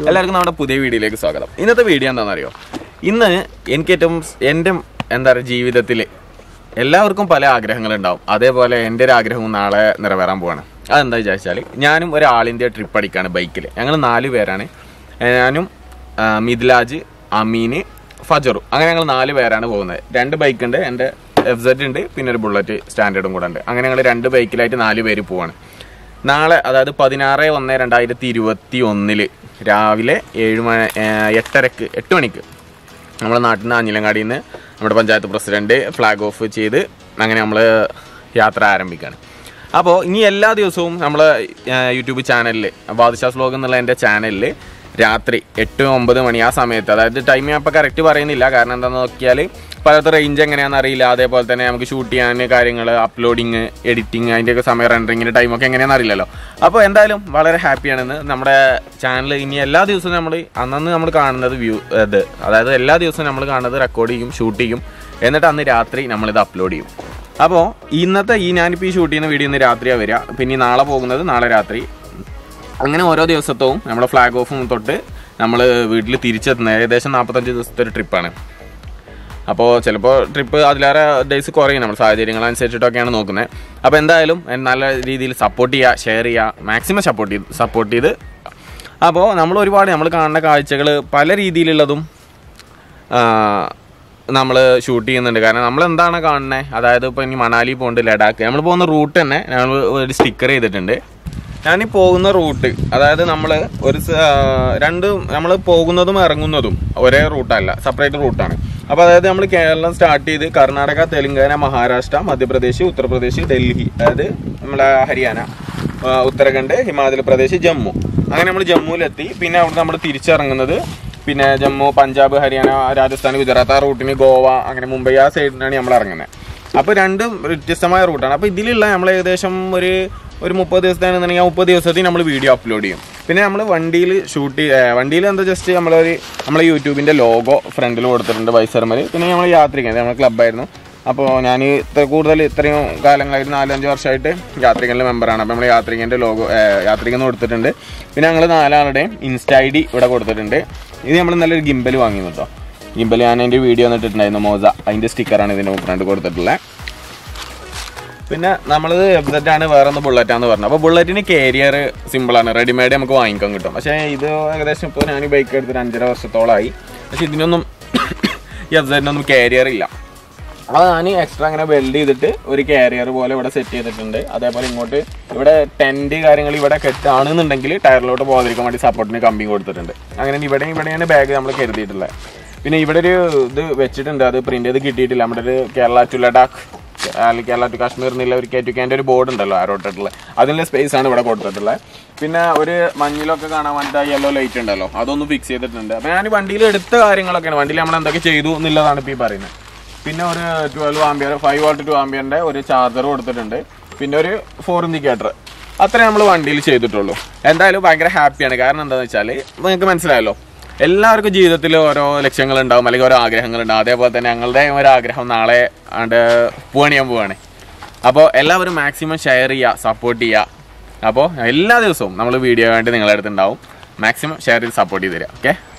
എല്ലാവർക്കും നമ്മുടെ പുതിയ വീഡിയോയിലേക്ക് സ്വാഗതം ഇന്നത്തെ വീഡിയോ എന്താണെന്നറിയോ ഇന്ന് എനിക്ക് ഏറ്റവും സ് എൻ്റെ എന്താ പറയുക ജീവിതത്തിൽ എല്ലാവർക്കും പല ആഗ്രഹങ്ങളുണ്ടാവും അതേപോലെ എൻ്റെ ഒരു ആഗ്രഹവും നാളെ നിറവേറാൻ പോവാണ് അതെന്താ വിചാരിച്ചാൽ ഞാനും ഒരു ആൾ ഇന്ത്യ ട്രിപ്പ് അടിക്കാണ് ബൈക്കിൽ ഞങ്ങൾ നാല് പേരാണ് ഏ, ഞാനും ആ, മിഥിലാജ് അമീന് ഫജറും അങ്ങനെ ഞങ്ങൾ നാല് പേരാണ് പോകുന്നത് രണ്ട് ബൈക്ക് ഉണ്ട് എൻ്റെ എഫ് സെഡ് ഉണ്ട് പിന്നെ ഒരു ബുള്ളറ്റ് സ്റ്റാൻഡേർഡും കൂടെ ഉണ്ട് അങ്ങനെ ഞങ്ങൾ രണ്ട് ബൈക്കിലായിട്ട് നാല് പേര് പോവാണ് നാളെ അതായത് പതിനാറ് ഒന്ന് രണ്ടായിരത്തി ഇരുപത്തി ഒന്നില് രാവിലെ ഏഴ് മണി ഏഹ് എട്ടരക്ക് എട്ട് മണിക്ക് നമ്മുടെ നാട്ടിൽ നിന്ന് അഞ്ഞിലങ്ങാടിയിൽ നിന്ന് നമ്മുടെ പഞ്ചായത്ത് പ്രസിഡന്റ് ഫ്ലാഗ് ഓഫ് ചെയ്ത് അങ്ങനെ നമ്മൾ യാത്ര ആരംഭിക്കുകയാണ് അപ്പോൾ ഇനി എല്ലാ ദിവസവും നമ്മൾ യൂട്യൂബ് ചാനലിൽ ബാദുഷാസ് വ്ലോഗ് എന്നുള്ള എൻ്റെ ചാനലിൽ രാത്രി എട്ട് ഒമ്പത് മണി ആ സമയത്ത് അതായത് ടൈം ഞാൻ ഇപ്പോൾ കറക്റ്റ് പറയുന്നില്ല കാരണം എന്താണെന്ന് നോക്കിയാൽ പലത്തെ റേഞ്ച് എങ്ങനെയാണെന്ന് അറിയില്ല അതേപോലെ തന്നെ നമുക്ക് ഷൂട്ട് ചെയ്യാൻ കാര്യങ്ങൾ അപ്ലോഡിങ് എഡിറ്റിംഗ് അതിൻ്റെയൊക്കെ സമയം റെൻഡറിങ്ങിൻ്റെ ടൈമൊക്കെ എങ്ങനെയാണെന്ന് അറിയില്ലല്ലോ അപ്പോൾ എന്തായാലും വളരെ ഹാപ്പിയാണെന്ന് നമ്മുടെ ചാനൽ ഇനി എല്ലാ ദിവസവും നമ്മൾ അന്നന്ന് നമ്മൾ കാണുന്നത് വ്യൂ ഇത് അതായത് എല്ലാ ദിവസവും നമ്മൾ കാണുന്നത് റെക്കോർഡ് ചെയ്യും ഷൂട്ട് ചെയ്യും എന്നിട്ട് അന്ന് രാത്രി നമ്മളിത് അപ്ലോഡ് ചെയ്യും അപ്പോൾ ഇന്നത്തെ ഈ ഞാനിപ്പോൾ ഈ ഷൂട്ട് ചെയ്യുന്ന വീഡിയോ ഇന്ന് രാത്രിയാണ് വരിക പിന്നെ ഈ നാളെ പോകുന്നത് നാളെ രാത്രി അങ്ങനെ ഓരോ ദിവസത്തവും നമ്മുടെ ഫ്ലാഗ് ഓഫും തൊട്ട് നമ്മൾ വീട്ടിൽ തിരിച്ചെത്തുന്നത് ഏകദേശം നാൽപ്പത്തഞ്ച് ദിവസത്തെ ഒരു ട്രിപ്പാണ് അപ്പോൾ ചിലപ്പോൾ ട്രിപ്പ് അതിലേറെ ഡേയ്സ് കുറയും നമ്മൾ സാഹചര്യങ്ങൾ അനുസരിച്ചിട്ടൊക്കെയാണ് നോക്കുന്നത് അപ്പോൾ എന്തായാലും എന്നെ നല്ല രീതിയിൽ സപ്പോർട്ട് ചെയ്യുക ഷെയർ ചെയ്യുക മാക്സിമം സപ്പോർട്ട് ചെയ്ത് സപ്പോർട്ട് ചെയ്ത് അപ്പോൾ നമ്മൾ ഒരുപാട് നമ്മൾ കാണുന്ന കാഴ്ചകൾ പല രീതിയിലുള്ളതും നമ്മൾ ഷൂട്ട് ചെയ്യുന്നുണ്ട് കാരണം നമ്മൾ എന്താണ് കാണുന്നത് അതായത് ഇപ്പോൾ ഇനി മണാലി പോകുന്നുണ്ട് ലഡാക്ക് നമ്മൾ പോകുന്ന റൂട്ട് തന്നെ നമ്മൾ ഒരു സ്റ്റിക്കർ ചെയ്തിട്ടുണ്ട് ഞാൻ ഈ പോകുന്ന റൂട്ട് അതായത് നമ്മൾ ഒരു സ- ആ, രണ്ട് നമ്മൾ പോകുന്നതും ഇറങ്ങുന്നതും ഒരേ റൂട്ടല്ല സെപ്പറേറ്റ് റൂട്ടാണ് അപ്പോൾ അതായത് നമ്മൾ കേരളം സ്റ്റാർട്ട് ചെയ്ത് കർണാടക തെലങ്കാന മഹാരാഷ്ട്ര മധ്യപ്രദേശ് ഉത്തർപ്രദേശ് ഡൽഹി അതായത് നമ്മളെ ഹരിയാന ആ, ഉത്തരാഖണ്ഡ് ഹിമാചൽ പ്രദേശ് ജമ്മു അങ്ങനെ നമ്മൾ ജമ്മുവിലെത്തി പിന്നെ അവിടെ നമ്മൾ തിരിച്ചിറങ്ങുന്നത് പിന്നെ ജമ്മു പഞ്ചാബ് ഹരിയാന രാജസ്ഥാൻ ഗുജറാത്ത് ആ റൂട്ടിന് ഗോവ അങ്ങനെ മുംബൈ ആ സൈഡിലാണ് നമ്മൾ ഇറങ്ങുന്നത് അപ്പോൾ രണ്ടും വ്യത്യസ്തമായ റൂട്ടാണ് അപ്പോൾ ഇതിലുള്ള നമ്മൾ ഏകദേശം ഒരു ഒരു മുപ്പത് ദിവസത്താണെന്നുണ്ടെങ്കിൽ ആ മുപ്പത് ദിവസത്തിൽ നമ്മൾ വീഡിയോ അപ്ലോഡ് ചെയ്യും പിന്നെ നമ്മൾ വണ്ടിയിൽ ഷൂട്ട് വണ്ടിയിൽ എന്താ ജസ്റ്റ് നമ്മളൊരു നമ്മളെ യൂട്യൂബിൻ്റെ ലോഗോ ഫ്രണ്ടിൽ കൊടുത്തിട്ടുണ്ട് വൈസർമൽ പിന്നെ നമ്മൾ യാത്രികൻ നമ്മൾ ക്ലബ്ബായിരുന്നു അപ്പോൾ ഞാൻ ഇത്ര കൂടുതൽ ഇത്രയും കാലങ്ങളായിട്ട് നാലഞ്ച് വർഷമായിട്ട് യാത്രികൻ്റെ മെമ്പറാണ് അപ്പോൾ നമ്മൾ യാത്രികൻ്റെ ലോഗോ യാത്രികൻ കൊടുത്തിട്ടുണ്ട് പിന്നെ ഞങ്ങൾ നാലാളുടെയും ഇൻസ്റ്റ ഐ ഡി ഇവിടെ കൊടുത്തിട്ടുണ്ട് ഇത് നമ്മൾ നല്ലൊരു ഗിംബൽ വാങ്ങി കേട്ടോ ഗിംബൽ ഞാൻ അതിൻ്റെ വീഡിയോ ഇട്ടിട്ടുണ്ടായിരുന്നു മോസ അതിൻ്റെ സ്റ്റിക്കറാണ് ഇതിൻ്റെ ഫ്രണ്ട് കൊടുത്തിട്ടുള്ളത് പിന്നെ നമ്മളത് എഫ് ആണ് വേറെ ഒന്ന് ബുള്ളറ്റാന്ന് പറഞ്ഞു അപ്പോൾ ബുള്ളറ്റിന് കാരിയർ സിമ്പിളാണ് റെഡിമെയ്ഡ് നമുക്ക് വാങ്ങിക്കാൻ കിട്ടും പക്ഷേ ഇത് ഏകദേശം ഇപ്പോൾ ഞാൻ ബൈക്ക് എടുത്തിട്ട് അഞ്ചര വർഷത്തോളമായി പക്ഷെ ഇതിനൊന്നും എഫ് സെഡിനൊന്നും കാരിയർ ഇല്ല അപ്പോൾ ഞാൻ എക്സ്ട്രാ അങ്ങനെ വെൽഡ് ചെയ്തിട്ട് ഒരു കാരിയർ പോലെ ഇവിടെ സെറ്റ് ചെയ്തിട്ടുണ്ട് അതേപോലെ ഇങ്ങോട്ട് ഇവിടെ ടെൻറ്റ് കാര്യങ്ങൾ ഇവിടെ കെട്ടാണെന്നുണ്ടെങ്കിൽ ടയറിലോട്ട് പോകാതിരിക്കാൻ വേണ്ടി സപ്പോർട്ടിന് കമ്പി കൊടുത്തിട്ടുണ്ട് അങ്ങനെ ഇവിടെ ഇവിടെയാണ് ബാഗ് നമ്മൾ കരുതിയിട്ടുള്ളത് പിന്നെ ഇവിടെ ഒരു ഇത് വെച്ചിട്ടുണ്ട് അത് പ്രിന്റ് ചെയ്ത് കിട്ടിയിട്ടില്ല നമ്മുടെ ഒരു കേരള ടു ലഡാക്ക് അല്ലെങ്കിൽ കേരള ടു കാശ്മീർ എന്നുള്ള ഒരു കെ ടു കെൻ്റെ ഒരു ബോർഡ് ഉണ്ടല്ലോ ആരോട്ടിട്ടുള്ള അതിനുള്ള സ്പേസ് ആണ് ഇവിടെ കൊടുത്തിട്ടുള്ളത് പിന്നെ ഒരു മഞ്ഞിലൊക്കെ കാണാൻ വേണ്ടിയിട്ട് യെല്ലോ ലൈറ്റ് ഉണ്ടല്ലോ അതൊന്ന് ഫിക്സ് ചെയ്തിട്ടുണ്ട് അപ്പോൾ ഞാൻ വണ്ടിയിൽ എടുത്ത കാര്യങ്ങളൊക്കെയാണ് വണ്ടിയിൽ നമ്മൾ എന്തൊക്കെ ചെയ്തു എന്നുള്ളതാണ് ഇപ്പോൾ ഈ പറയുന്നത് പിന്നെ ഒരു twelve ampere five volt two ആംബിയറിന്റെ ഒരു ചാർജർ കൊടുത്തിട്ടുണ്ട് പിന്നെ ഒരു ഫോർ ഇൻഡിക്കേറ്റർ അത്രേ നമ്മൾ വണ്ടിയിൽ ചെയ്തിട്ടുള്ളൂ എന്തായാലും ഭയങ്കര ഹാപ്പിയാണ് കാരണം എന്താണെന്ന് വെച്ചാൽ നിങ്ങൾക്ക് മനസ്സിലായല്ലോ എല്ലാവർക്കും ജീവിതത്തിൽ ഓരോ ലക്ഷ്യങ്ങൾ ഉണ്ടാവും അല്ലെങ്കിൽ ഓരോ ആഗ്രഹങ്ങൾ ഉണ്ടാവും അതേപോലെ തന്നെ ഞങ്ങളുടെ ഒരു ആഗ്രഹം നാളെ ആണ്ട് പൂവണിയാൻ പോവാണ് അപ്പോൾ എല്ലാവരും മാക്സിമം ഷെയർ ചെയ്യുക സപ്പോർട്ട് ചെയ്യുക അപ്പോൾ എല്ലാ ദിവസവും നമ്മൾ വീഡിയോ വേണ്ടി നിങ്ങളുടെ അടുത്തുണ്ടാവും മാക്സിമം ഷെയർ ചെയ്ത് സപ്പോർട്ട് ചെയ്ത് തരിക ഓക്കെ